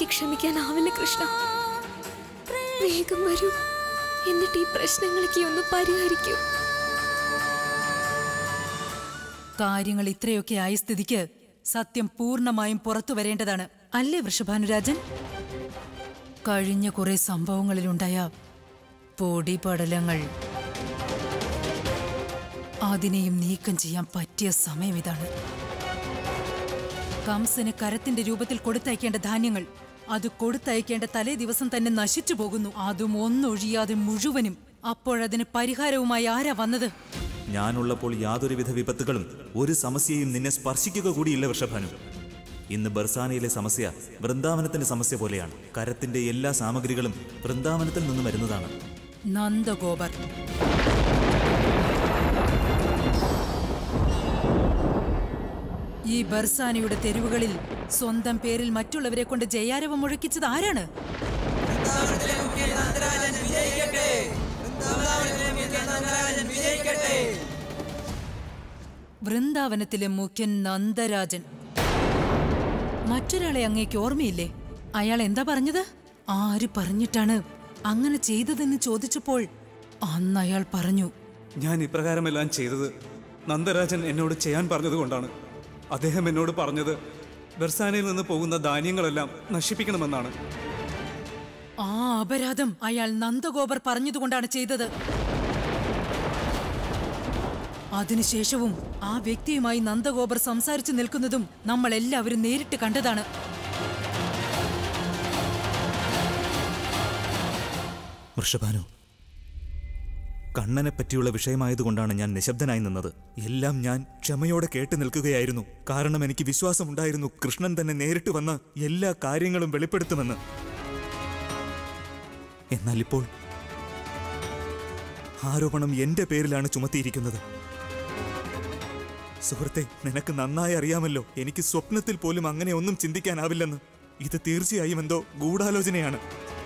എനിക്ക് ക്ഷമിക്കാനാവില്ല കൃഷ്ണ വേഗം വരൂ എന്നിട്ട് ഈ പ്രശ്നങ്ങളൊക്കെ ഒന്ന് പരിഹരിക്കൂ കാര്യങ്ങൾ ഇത്രയൊക്കെ ആയ സ്ഥിതിക്ക് സത്യം പൂർണ്ണമായും പുറത്തു വരേണ്ടതാണ് അല്ലേ വൃഷഭാനുരാജൻ കഴിഞ്ഞ കുറെ സംഭവങ്ങളിലുണ്ടായ പൊടിപടലങ്ങൾ അതിനെയും നീക്കം ചെയ്യാൻ പറ്റിയ സമയം ഇതാണ് കംസന് കരത്തിന്റെ രൂപത്തിൽ കൊടുത്തയക്കേണ്ട ധാന്യങ്ങൾ അത് കൊടുത്തയക്കേണ്ട തലേ ദിവസം തന്നെ നശിച്ചു പോകുന്നു അതും ഒന്നൊഴിയാതെ മുഴുവനും അപ്പോഴതിന് പരിഹാരവുമായി ആരാ വന്നത് ഞാനുള്ളപ്പോൾ യാതൊരുവിധ വിപത്തുകളും ഒരു സമസ്യയും നിന്നെ സ്പർശിക്കുക കൂടിയില്ല വൃഷഭാനു ഇന്ന് ബർസാനയിലെ സമസ്യ വൃന്ദാവനത്തിന്റെ സമസ്യ പോലെയാണ് കരത്തിന്റെ എല്ലാ സാമഗ്രികളും വൃന്ദാവനത്തിൽ നിന്ന് വരുന്നതാണ് നന്ദഗോപർ ഈ ബർസാനയുടെ തെരുവുകളിൽ സ്വന്തം പേരിൽ മറ്റുള്ളവരെ കൊണ്ട് ജയാരവം മുഴക്കിച്ചത് ആരാണ് വൃന്ദാവനത്തിലെ മുഖ്യൻ നന്ദരാജൻ മറ്റൊരാളെ അങ്ങേക്ക് ഓർമ്മയില്ലേ അയാൾ എന്താ പറഞ്ഞത് ആര് പറഞ്ഞിട്ടാണ് അങ്ങനെ ചെയ്തതെന്ന് ചോദിച്ചപ്പോൾ അന്ന് അയാൾ പറഞ്ഞു ഞാൻ ഇപ്രകാരമെല്ലാം ചെയ്തത് നന്ദരാജൻ എന്നോട് ചെയ്യാൻ പറഞ്ഞതുകൊണ്ടാണ് അദ്ദേഹം എന്നോട് പറഞ്ഞത് ബെർസാനയിൽ നിന്ന് പോകുന്ന ധാന്യങ്ങളെല്ലാം നശിപ്പിക്കണമെന്നാണ് ആ അപരാധം അയാൾ നന്ദഗോപർ പറഞ്ഞതുകൊണ്ടാണ് ചെയ്തത് അതിനുശേഷവും ആ വ്യക്തിയുമായി നന്ദഗോപർ സംസാരിച്ചു നിൽക്കുന്നതും നമ്മൾ എല്ലാവരും നേരിട്ട് കണ്ടതാണ് വൃഷഭാനു കണ്ണനെ പറ്റിയുള്ള വിഷയമായതുകൊണ്ടാണ് ഞാൻ നിശബ്ദനായി നിന്നത് എല്ലാം ഞാൻ ക്ഷമയോടെ കേട്ടു നിൽക്കുകയായിരുന്നു കാരണം എനിക്ക് വിശ്വാസമുണ്ടായിരുന്നു കൃഷ്ണൻ തന്നെ നേരിട്ട് വന്ന് എല്ലാ കാര്യങ്ങളും വെളിപ്പെടുത്തുമെന്ന് എന്നാൽ ഇപ്പോൾ ആരോപണം എന്റെ പേരിലാണ് ചുമത്തിയിരിക്കുന്നത് സുഹൃത്തെ നിനക്ക് നന്നായി അറിയാമല്ലോ എനിക്ക് സ്വപ്നത്തിൽ പോലും അങ്ങനെ ഒന്നും ചിന്തിക്കാനാവില്ലെന്ന് ഇത് തീർച്ചയായും എന്തോ ഗൂഢാലോചനയാണ്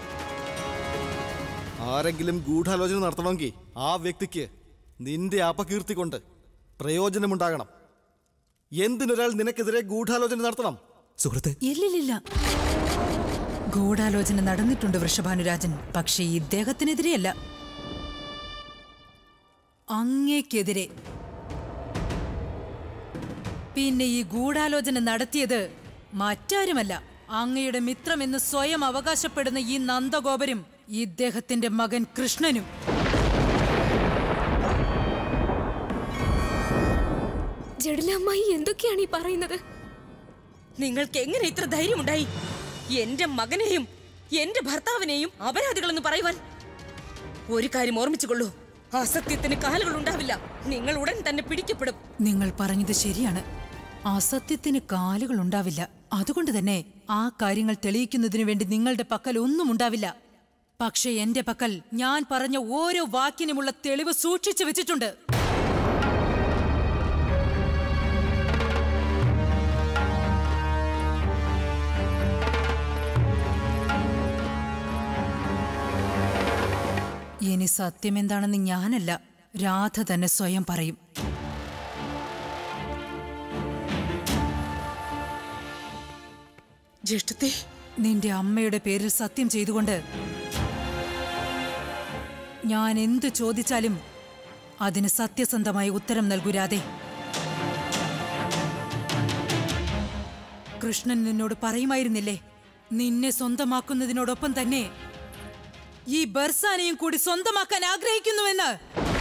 ആരെങ്കിലും ഗൂഢാലോചന നടത്തണമെങ്കിൽ ആ വ്യക്തിക്ക് നിന്റെ അപകീർത്തി കൊണ്ട് പ്രയോജനമുണ്ടാകണം എന്തിനൊരാൾ നിനക്കെതിരെ ഗൂഢാലോചന നടത്തണം സുഹൃത്തെ ഇല്ലില്ലില്ല ഗൂഢാലോചന നടന്നിട്ടുണ്ട് വൃഷഭാനുരാജൻ പക്ഷേ ഇദ്ദേഹത്തിനെതിരെയല്ല അങ്ങേക്കെതിരെ പിന്നെ ഈ ഗൂഢാലോചന നടത്തിയത് മറ്റാരുമല്ല അങ്ങയുടെ മിത്രമെന്ന് സ്വയം അവകാശപ്പെടുന്ന ഈ നന്ദഗോപരും ഇദ്ദേഹത്തിന്റെ മകൻ കൃഷ്ണനും ജഡലമ്മായി എന്തൊക്കെയാണ് ഈ പറയുന്നത് നിങ്ങൾക്ക് എങ്ങനെ ഇത്ര ധൈര്യമുണ്ടായി എന്റെ മകനെയും എന്റെ ഭർത്താവിനെയും അപരാധികളെന്ന് പറയുവാൻ ഒരു കാര്യം ഓർമ്മിച്ചുകൊള്ളൂ അസത്യത്തിന് കാലുകൾ ഉണ്ടാവില്ല നിങ്ങൾ ഉടൻ തന്നെ പിടിക്കപ്പെടും നിങ്ങൾ പറഞ്ഞത് ശരിയാണ് അസത്യത്തിന് കാലുകൾ ഉണ്ടാവില്ല അതുകൊണ്ട് തന്നെ ആ കാര്യങ്ങൾ തെളിയിക്കുന്നതിനു വേണ്ടി നിങ്ങളുടെ പക്കൽ ഒന്നും ഉണ്ടാവില്ല പക്ഷെ എന്റെ പക്കൽ ഞാൻ പറഞ്ഞ ഓരോ വാക്കിനുമുള്ള തെളിവ് സൂക്ഷിച്ചു വെച്ചിട്ടുണ്ട് ഇനി സത്യം എന്താണെന്ന് ഞാനല്ല രാധ തന്നെ സ്വയം പറയും ജ്യേഷ്ഠത്തെ നിന്റെ അമ്മയുടെ പേരിൽ സത്യം ചെയ്തുകൊണ്ട് ഞാൻ എന്തു ചോദിച്ചാലും അതിന് സത്യസന്ധമായ ഉത്തരം നൽകൂ രാധേ കൃഷ്ണൻ നിന്നോട് പറയുമായിരുന്നില്ലേ നിന്നെ സ്വന്തമാക്കുന്നതിനോടൊപ്പം തന്നെ ഈ ബർസാനെയും കൂടി സ്വന്തമാക്കാൻ ആഗ്രഹിക്കുന്നുവെന്ന്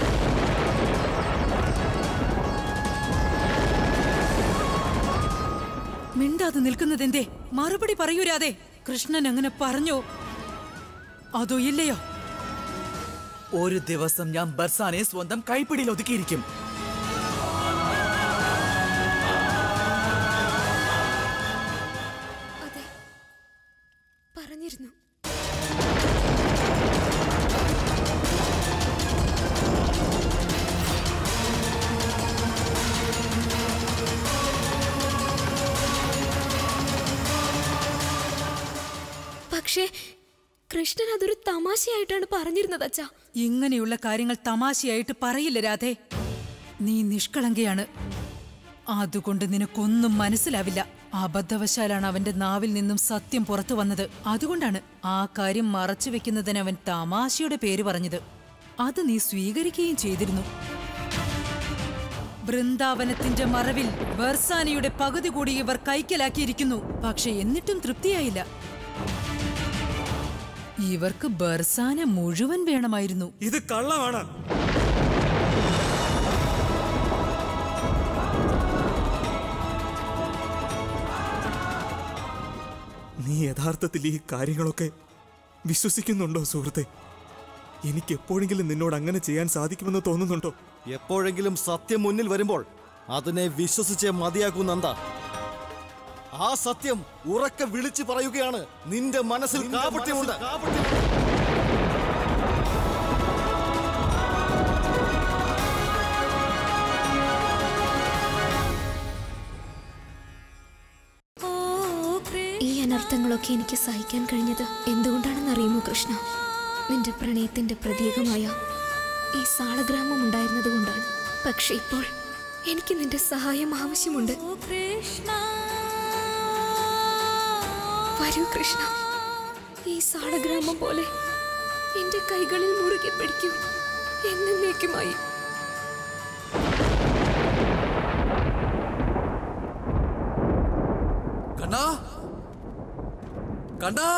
മിണ്ടാതെ നിൽക്കുന്നതെന്തേ മറുപടി പറയൂ രാധേ കൃഷ്ണൻ അങ്ങനെ പറഞ്ഞോ അതോ ഇല്ലയോ ഒരു ദിവസം ഞാൻ ബർസാനെ സ്വന്തം കൈപ്പിടിയിൽ ഒതുക്കിയിരിക്കും അതെ പറഞ്ഞിരുന്നു പക്ഷേ കൃഷ്ണൻ അതൊരു തമാശയായിട്ടാണ് പറഞ്ഞിരുന്നത് അച്ഛാ ഇങ്ങനെയുള്ള കാര്യങ്ങൾ തമാശയായിട്ട് പറയില്ല രാധേ നീ നിഷ്കളങ്കയാണ് അതുകൊണ്ട് നിനക്കൊന്നും മനസ്സിലാവില്ല അബദ്ധവശാലാണ് അവന്റെ നാവിൽ നിന്നും സത്യം പുറത്തു വന്നത് അതുകൊണ്ടാണ് ആ കാര്യം മറച്ചു വെക്കുന്നതിന് അവൻ തമാശയുടെ പേര് പറഞ്ഞത് അത് നീ സ്വീകരിക്കുകയും ചെയ്തിരുന്നു വൃന്ദാവനത്തിന്റെ മറവിൽ ബർസാനയുടെ പകുതി കൂടി ഇവർ കൈക്കലാക്കിയിരിക്കുന്നു പക്ഷെ എന്നിട്ടും തൃപ്തിയായില്ല ഇവർക്ക് ബർസാന മുഴുവൻ വേണമായിരുന്നു ഇത് കള്ളമാണ് നീ യഥാർത്ഥത്തിൽ ഈ കാര്യങ്ങളൊക്കെ വിശ്വസിക്കുന്നുണ്ടോ സുഹൃത്തെ എനിക്ക് എപ്പോഴെങ്കിലും നിന്നോട് അങ്ങനെ ചെയ്യാൻ സാധിക്കുമെന്ന് തോന്നുന്നുണ്ടോ എപ്പോഴെങ്കിലും സത്യം മുന്നിൽ വരുമ്പോൾ അതിനെ വിശ്വസിച്ചേ മതിയാക്കൂ നന്ദ ആ സത്യം ഉറക്കെ വിളിച്ചു പറയുകയാണ് നിന്റെ മനസ്സിൽ കാപട്യമുണ്ട് ഈ അനർത്ഥങ്ങളൊക്കെ എനിക്ക് സഹിക്കാൻ കഴിഞ്ഞത് എന്തുകൊണ്ടാണെന്ന് അറിയുമോ കൃഷ്ണ നിന്റെ പ്രണയത്തിന്റെ പ്രതീകമായ ഈ സാളഗ്രാമം ഉണ്ടായിരുന്നത് കൊണ്ടാണ് പക്ഷെ ഇപ്പോൾ എനിക്ക് നിന്റെ സഹായം ആവശ്യമുണ്ട് വരൂ കൃഷ്ണ ഈ സാളഗ്രാമം പോലെ എന്റെ കൈകളിൽ മുറുകെ പിടിക്കൂ എന്നേക്കുമായി കണ്ണാ കണ്ണാ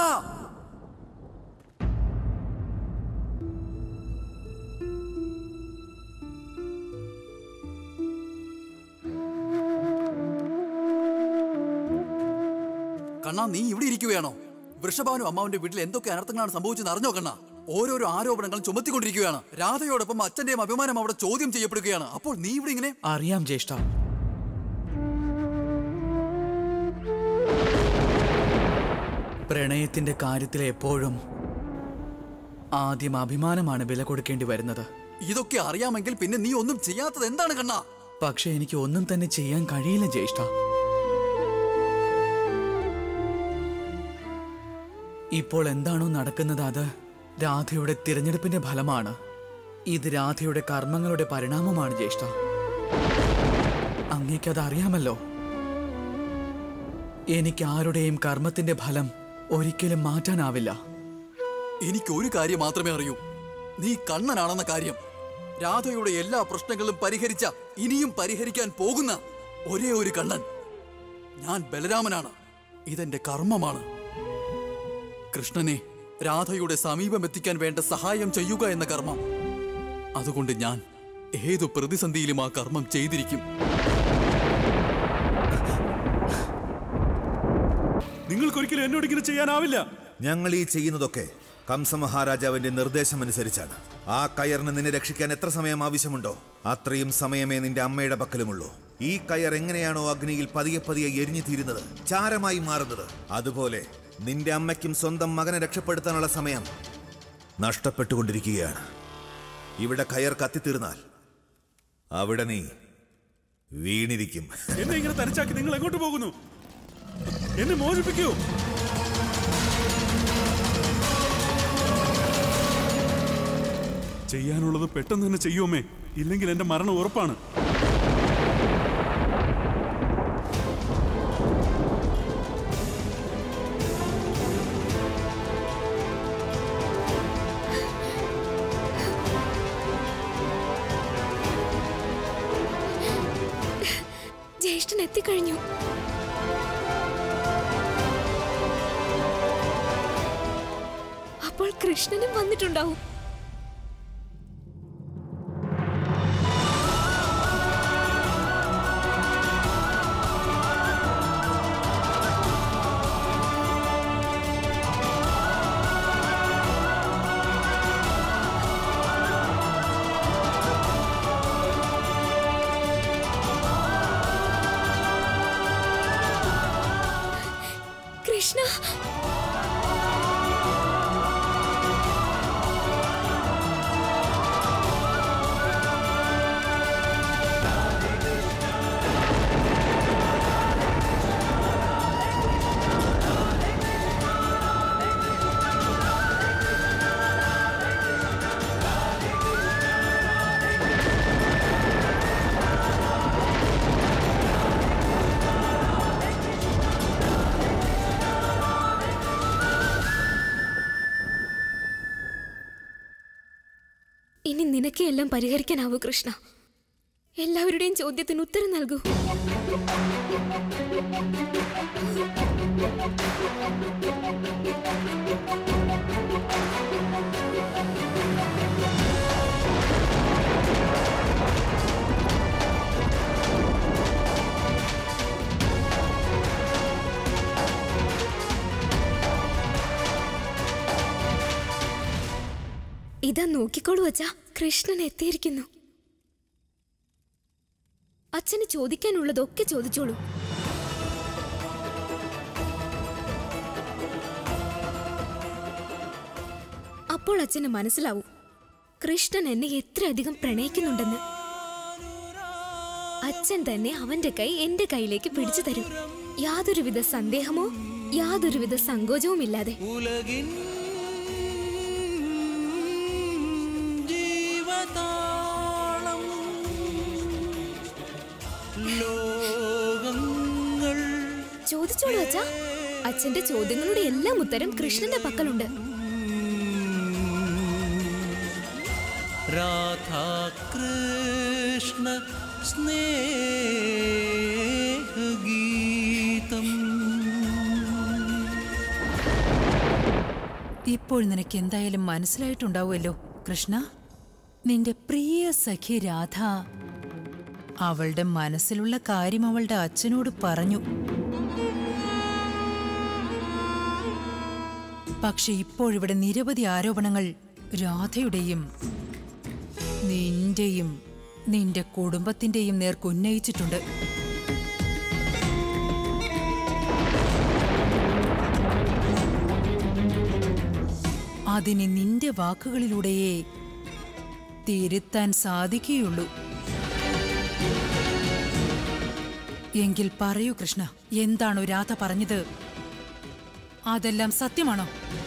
കണ്ണാ നീ ഇവിടെ ഇരിക്കുകയാണോ വൃഷഭാനു അമ്മാവിന്റെ വീട്ടിൽ എന്തൊക്കെ അനർത്ഥങ്ങളാണ് സംഭവിച്ചെന്ന് അറിഞ്ഞോ കണ്ണാ ഓരോരോ ആരോപണങ്ങളും ചുമത്തിക്കൊണ്ടിരിക്കുകയാണ് രാധയോടൊപ്പം അച്ഛന്റെയും അഭിമാനം അവിടെ ചോദ്യം ചെയ്യപ്പെടുകയാണ് അപ്പോൾ നീ ഇവിടെ ഇങ്ങനെ അറിയാം ജ്യേഷ്ഠ പ്രണയത്തിന്റെ കാര്യത്തിൽ എപ്പോഴും ആദ്യം അഭിമാനമാണ് വില കൊടുക്കേണ്ടി വരുന്നത് ഇതൊക്കെ അറിയാമെങ്കിൽ പിന്നെ നീ ഒന്നും ചെയ്യാത്തത് എന്താണ് കണ്ണ പക്ഷെ എനിക്ക് ഒന്നും തന്നെ ചെയ്യാൻ കഴിയില്ല ജ്യേഷ്ഠ ഇപ്പോൾ എന്താണോ നടക്കുന്നത് അത് രാധയുടെ തിരഞ്ഞെടുപ്പിന്റെ ഫലമാണ് ഇത് രാധയുടെ കർമ്മങ്ങളുടെ പരിണാമമാണ് ജ്യേഷ്ഠ അങ്ങേക്കത് അറിയാമല്ലോ എനിക്ക് ആരുടെയും കർമ്മത്തിന്റെ ഫലം ഒരിക്കലും മാറ്റാനാവില്ല എനിക്ക് ഒരു കാര്യം മാത്രമേ അറിയൂ നീ കണ്ണനാണെന്ന കാര്യം രാധയുടെ എല്ലാ പ്രശ്നങ്ങളും പരിഹരിച്ച ഇനിയും പരിഹരിക്കാൻ പോകുന്ന ഒരേ ഒരു കണ്ണൻ ഞാൻ ബലരാമനാണ് ഇതെന്റെ കർമ്മമാണ് കൃഷ്ണനെ രാധയുടെ സമീപം എത്തിക്കാൻ വേണ്ട സഹായം ചെയ്യുക എന്ന കർമ്മം അതുകൊണ്ട് ഞാൻ ഏതു പ്രതിസന്ധിയിലും ആ കർമ്മം ചെയ്തിരിക്കും നിങ്ങൾക്കൊരിക്കലും എന്നോട് ഇങ്ങനെ ചെയ്യാനാവില്ല ഞങ്ങൾ ഈ ചെയ്യുന്നതൊക്കെ കംസമഹാരാജാവിന്റെ നിർദ്ദേശമനുസരിച്ചാണ് ആ കയറിന് നിന്നെ രക്ഷിക്കാൻ എത്ര സമയം ആവശ്യമുണ്ടോ അത്രയും സമയമേ നിന്റെ അമ്മയുടെ പക്കലുമുള്ളൂ ഈ കയർ എങ്ങനെയാണോ അഗ്നിയിൽ പതിയെ പതിയെ എരിഞ്ഞു തീരുന്നത് ചാരമായി മാറുന്നത് അതുപോലെ നിന്റെ അമ്മയ്ക്കും സ്വന്തം മകനെ രക്ഷപ്പെടുത്താനുള്ള സമയം നഷ്ടപ്പെട്ടുകൊണ്ടിരിക്കുകയാണ് ഇവിടെ കയർ കത്തിത്തീർന്നാൽ അവിടെ നീ വീണിരിക്കും എന്നെ ഇങ്ങനെ തനിച്ചാക്കി നിങ്ങൾ എങ്ങോട്ട് പോകുന്നു എന്നെ മോചിപ്പിക്കൂ ചെയ്യാനുള്ളത് പെട്ടെന്ന് തന്നെ ചെയ്യുമേ ഇല്ലെങ്കിൽ എന്റെ മരണം ഉറപ്പാണ് ജ്യേഷ്ഠൻ എത്തിക്കഴിഞ്ഞു അപ്പോൾ കൃഷ്ണനും വന്നിട്ടുണ്ടാവും കൃഷ്ണ ഇനി നിനക്കേ എല്ലാം പരിഹരിക്കാനാവൂ കൃഷ്ണ എല്ലാവരുടെയും ചോദ്യത്തിന് ഉത്തരം നൽകൂ ഇതാ നോക്കിക്കോളൂ അച്ഛാ കൃഷ്ണൻ എത്തിയിരിക്കുന്നു അച്ഛന് ചോദിക്കാനുള്ളതൊക്കെ ചോദിച്ചോളൂ അപ്പോൾ അച്ഛന് മനസ്സിലാവും കൃഷ്ണൻ എന്നെ എത്രയധികം പ്രണയിക്കുന്നുണ്ടെന്ന് അച്ഛൻ തന്നെ അവന്റെ കൈ എന്റെ കൈയിലേക്ക് പിടിച്ചു തരും യാതൊരുവിധ സന്ദേഹമോ യാതൊരുവിധ സങ്കോചവും ഇല്ലാതെ ഉലകിൻ ജീവതാളം ലോകങ്ങൾ ചോദിച്ചോളൂ അച്ഛാ അച്ഛന്റെ ചോദ്യങ്ങളുടെ എല്ലാം ഉത്തരം കൃഷ്ണന്റെ പക്കലുണ്ട് രാധാകൃഷ്ണ സ്നേഹഗീതം ഇപ്പോൾ നിനക്ക് എന്തായാലും മനസ്സിലായിട്ടുണ്ടാവുമല്ലോ കൃഷ്ണ നിന്റെ പ്രിയ സഖി രാധ അവളുടെ മനസ്സിലുള്ള കാര്യം അവളുടെ അച്ഛനോട് പറഞ്ഞു പക്ഷെ ഇപ്പോഴിവിടെ നിരവധി ആരോപണങ്ങൾ രാധയുടെയും നിന്റെയും നിന്റെ കുടുംബത്തിന്റെയും നേർക്ക് ഉന്നയിച്ചിട്ടുണ്ട് അതിന് നിന്റെ വാക്കുകളിലൂടെയേ തിരുത്താൻ സാധിക്കുകയുള്ളൂ എങ്കിൽ പറയൂ കൃഷ്ണ എന്താണോ രാധ പറഞ്ഞത് അതെല്ലാം സത്യമാണോ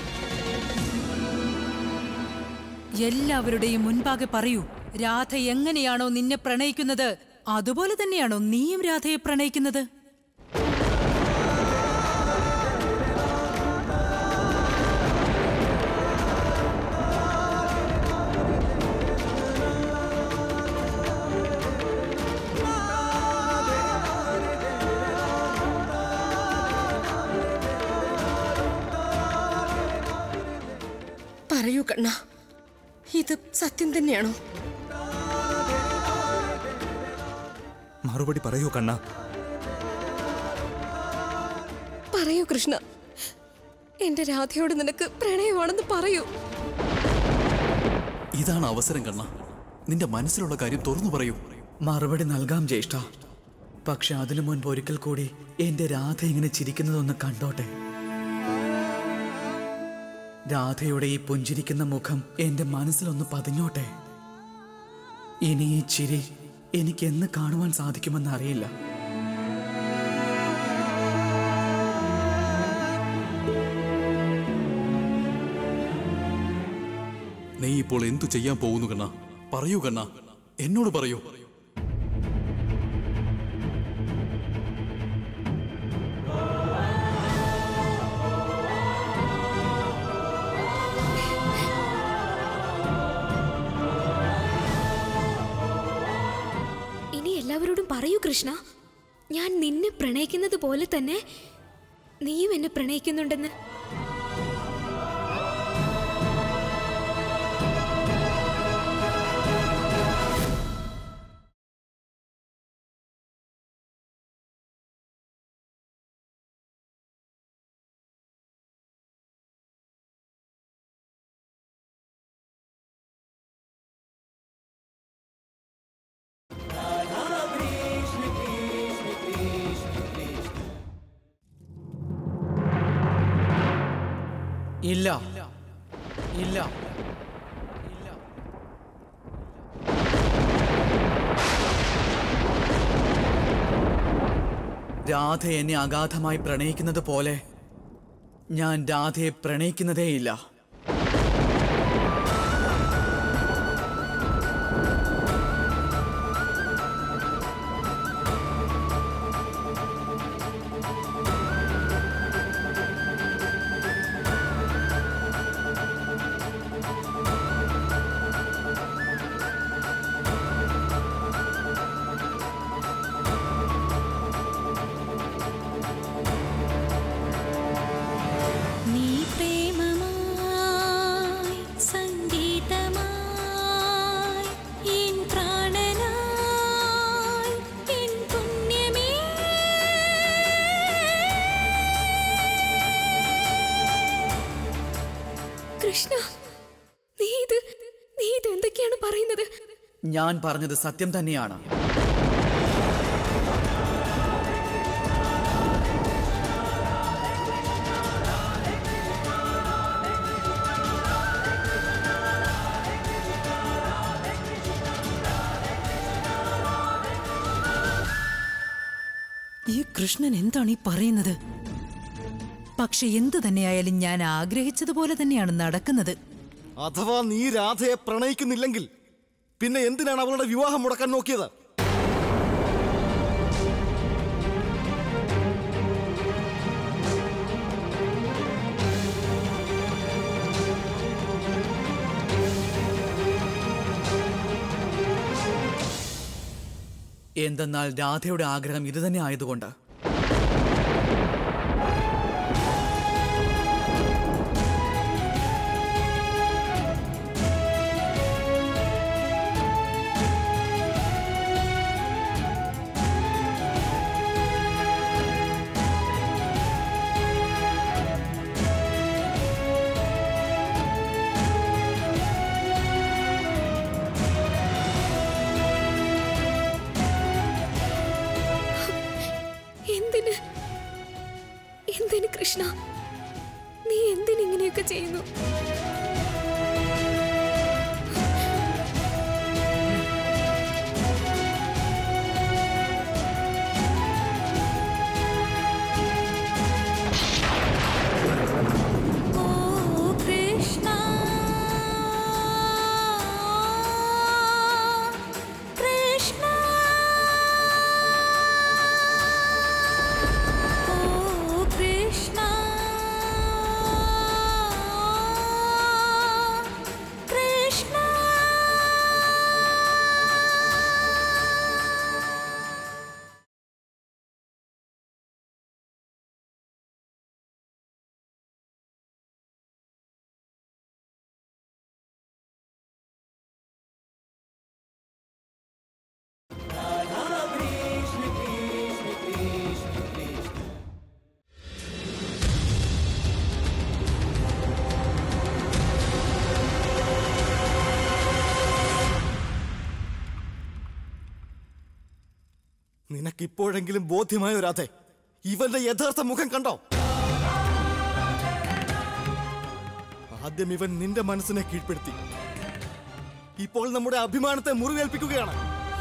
എല്ലാവരുടെയും മുൻപാകെ പറയൂ രാധ എങ്ങനെയാണോ നിന്നെ പ്രണയിക്കുന്നത് അതുപോലെ തന്നെയാണോ നീയും രാധയെ പ്രണയിക്കുന്നത് പറയൂ കണ്ണ ഇത് സത്യം തന്നെയാണോ മറുപടി പറയൂ കണ്ണ പറയൂ കൃഷ്ണ എന്റെ രാധയോട് നിനക്ക് പ്രണയമാണെന്ന് പറയൂ ഇതാണ് അവസരം കണ്ണ നിന്റെ മനസ്സിലുള്ള കാര്യം തുറന്നു പറയൂ മറുപടി നൽകാം ജ്യേഷ്ഠ പക്ഷെ അതിനു മുൻപ് ഒരിക്കൽ കൂടി എന്റെ രാധ ഇങ്ങനെ ചിരിക്കുന്നതൊന്ന് കണ്ടോട്ടെ രാധയുടെ ഈ പുഞ്ചിരിക്കുന്ന മുഖം എന്റെ മനസ്സിലൊന്ന് പതിഞ്ഞോട്ടെ ഇനി ഈ ചിരി എനിക്ക് എന്ന് കാണുവാൻ സാധിക്കുമെന്ന് അറിയില്ല നീ ഇപ്പോൾ എന്തു ചെയ്യാൻ പോകുന്നു കണ്ണ പറയൂ കണ്ണ എന്നോട് പറയൂ ഇനി എല്ലാവരോടും പറയൂ കൃഷ്ണ ഞാൻ നിന്നെ പ്രണയിക്കുന്നത് പോലെ തന്നെ നീയും എന്നെ പ്രണയിക്കുന്നുണ്ടെന്ന് ഇല്ല ഇല്ല രാധ എന്നെ അഗാധമായി പ്രണയിക്കുന്നത് പോലെ ഞാൻ രാധയെ പ്രണയിക്കുന്നതേയില്ല കൃഷ്ണ നീ ഇത് നീ ഇത് എന്തൊക്കെയാണ് പറയുന്നത് ഞാൻ പറഞ്ഞത് സത്യം തന്നെയാണ് ഈ കൃഷ്ണൻ എന്താണ് ഈ പറയുന്നത് പക്ഷെ എന്തു തന്നെയായാലും ഞാൻ ആഗ്രഹിച്ചതുപോലെ തന്നെയാണ് നടക്കുന്നത് അഥവാ നീ രാധയെ പ്രണയിക്കുന്നില്ലെങ്കിൽ പിന്നെ എന്തിനാണ് അവളുടെ വിവാഹം മുടക്കാൻ നോക്കിയത് എന്തെന്നാൽ രാധയുടെ ആഗ്രഹം ഇത് തന്നെ ആയതുകൊണ്ട് എന്തിന് എന്തിന് കൃഷ്ണ നീ എന്തിനിങ്ങനെയൊക്കെ ചെയ്യുന്നു കൃഷ്ണ കൃഷ്ണ ഓ കൃഷ്ണ കൃഷ്ണ നിനക്കിപ്പോഴെങ്കിലും ബോധ്യമായോ രാധെ ഇവന്റെ യഥാർത്ഥ മുഖം കണ്ടോ ആദ്യം ഇവൻ നിന്റെ മനസ്സിനെ കീഴ്പ്പെടുത്തി ഇപ്പോൾ നമ്മുടെ അഭിമാനത്തെ മുറിവേൽപ്പിക്കുകയാണ്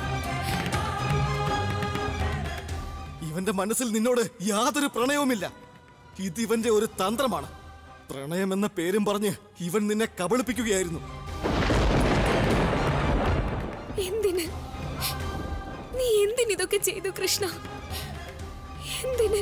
ഇവന്റെ മനസ്സിൽ നിന്നോട് യാതൊരു പ്രണയവുമില്ല ഇതിവന്റെ ഒരു തന്ത്രമാണ് പ്രണയം എന്ന പേരും പറഞ്ഞ് ഇവൻ നിന്നെ കബളിപ്പിക്കുകയായിരുന്നു എന്തിന് നീ എന്തിനിതൊക്കെ ചെയ്തു കൃഷ്ണ എന്തിന്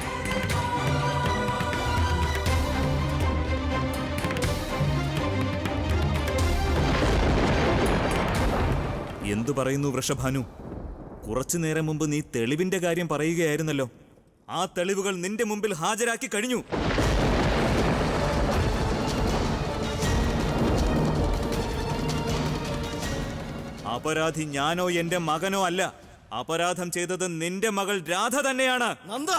എന്തു പറയുന്നു വൃഷഭാനു കുറച്ചു നേരം മുമ്പ് നീ തെളിവിന്റെ കാര്യം പറയുകയായിരുന്നല്ലോ ആ തെളിവുകൾ നിന്റെ മുമ്പിൽ ഹാജരാക്കി കഴിഞ്ഞു അപരാധി ഞാനോ എന്റെ മകനോ അല്ല അപരാധം ചെയ്തത് നിന്റെ മകൾ രാധ തന്നെയാണ് നന്ദ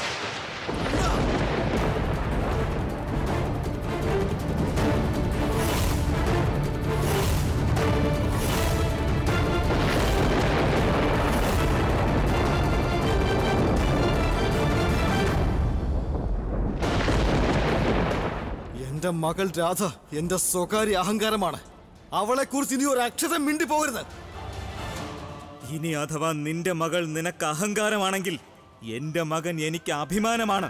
എന്റെ മകൾ രാധ എന്റെ സ്വകാര്യ അഹങ്കാരമാണ് അവളെ കുറിച്ച് ഇനി ഒരു അക്ഷരം മിണ്ടി പോകരുത് ഇനി അഥവാ നിന്റെ മകൾ നിനക്ക് അഹങ്കാരമാണെങ്കിൽ എന്റെ മകൻ എനിക്ക് അഭിമാനമാണ്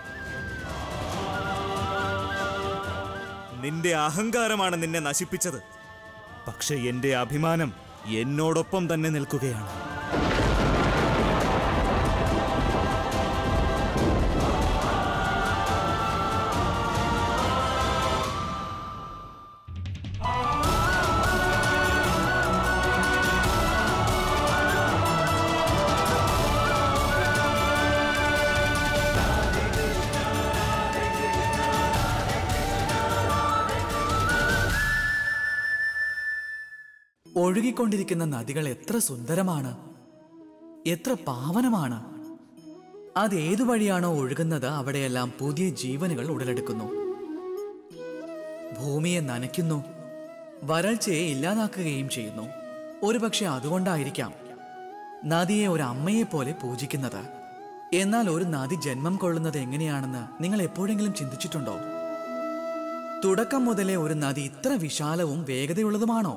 നിന്റെ അഹങ്കാരമാണ് നിന്നെ നശിപ്പിച്ചത് പക്ഷെ എന്റെ അഭിമാനം എന്നോടൊപ്പം തന്നെ നിൽക്കുകയാണ് ഒഴുകിക്കൊണ്ടിരിക്കുന്ന നദികൾ എത്ര സുന്ദരമാണ് എത്ര പാവനമാണ് അത് ഏതു വഴിയാണോ ഒഴുകുന്നത് അവിടെയെല്ലാം പുതിയ ജീവനുകൾ ഉടലെടുക്കുന്നു ഭൂമിയെ നനയ്ക്കുന്നു വരൾച്ചയെ ഇല്ലാതാക്കുകയും ചെയ്യുന്നു ഒരുപക്ഷെ അതുകൊണ്ടായിരിക്കാം നദിയെ ഒരു അമ്മയെ പോലെ പൂജിക്കുന്നത് എന്നാൽ ഒരു നദി ജന്മം കൊള്ളുന്നത് എങ്ങനെയാണെന്ന് നിങ്ങൾ എപ്പോഴെങ്കിലും ചിന്തിച്ചിട്ടുണ്ടോ തുടക്കം മുതലേ ഒരു നദി ഇത്ര വിശാലവും വേഗതയുള്ളതുമാണോ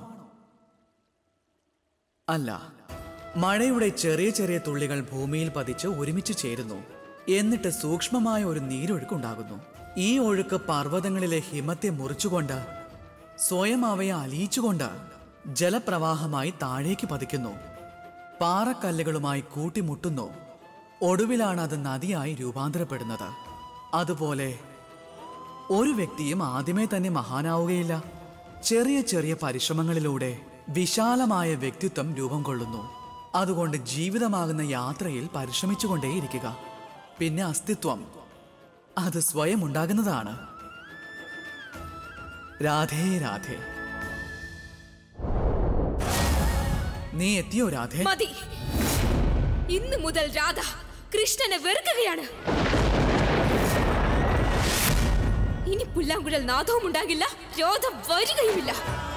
അല്ല മഴയുടെ ചെറിയ ചെറിയ തുള്ളികൾ ഭൂമിയിൽ പതിച്ച് ഒരുമിച്ച് ചേരുന്നു എന്നിട്ട് സൂക്ഷ്മമായ ഒരു നീരൊഴുക്കുണ്ടാകുന്നു ഈ ഒഴുക്ക് പർവ്വതങ്ങളിലെ ഹിമത്തെ മുറിച്ചുകൊണ്ട് സ്വയം അവയെ അലിയിച്ചുകൊണ്ട് ജലപ്രവാഹമായി താഴേക്ക് പതിക്കുന്നു പാറക്കല്ലുകളുമായി കൂട്ടിമുട്ടുന്നു ഒടുവിലാണ് അത് നദിയായി രൂപാന്തരപ്പെടുന്നത് അതുപോലെ ഒരു വ്യക്തിയും ആദ്യമേ തന്നെ മഹാനാവുകയില്ല ചെറിയ ചെറിയ പരിശ്രമങ്ങളിലൂടെ വിശാലമായ വ്യക്തിത്വം രൂപം കൊള്ളുന്നു അതുകൊണ്ട് ജീവിതമാകുന്ന യാത്രയിൽ പരിശ്രമിച്ചുകൊണ്ടേയിരിക്കുക പിന്നെ അസ്തിത്വം അത് സ്വയം ഉണ്ടാകുന്നതാണ് രാധേ രാധേ നീ എത്തിയോ രാധേ മതി ഇന്ന് മുതൽ രാധ കൃഷ്ണനെ വെറുക്കുകയാണ് ഇനി പുല്ലാങ്കുഴൽ നാദവും ഉണ്ടാകില്ല രോധം വരികയുമില്ല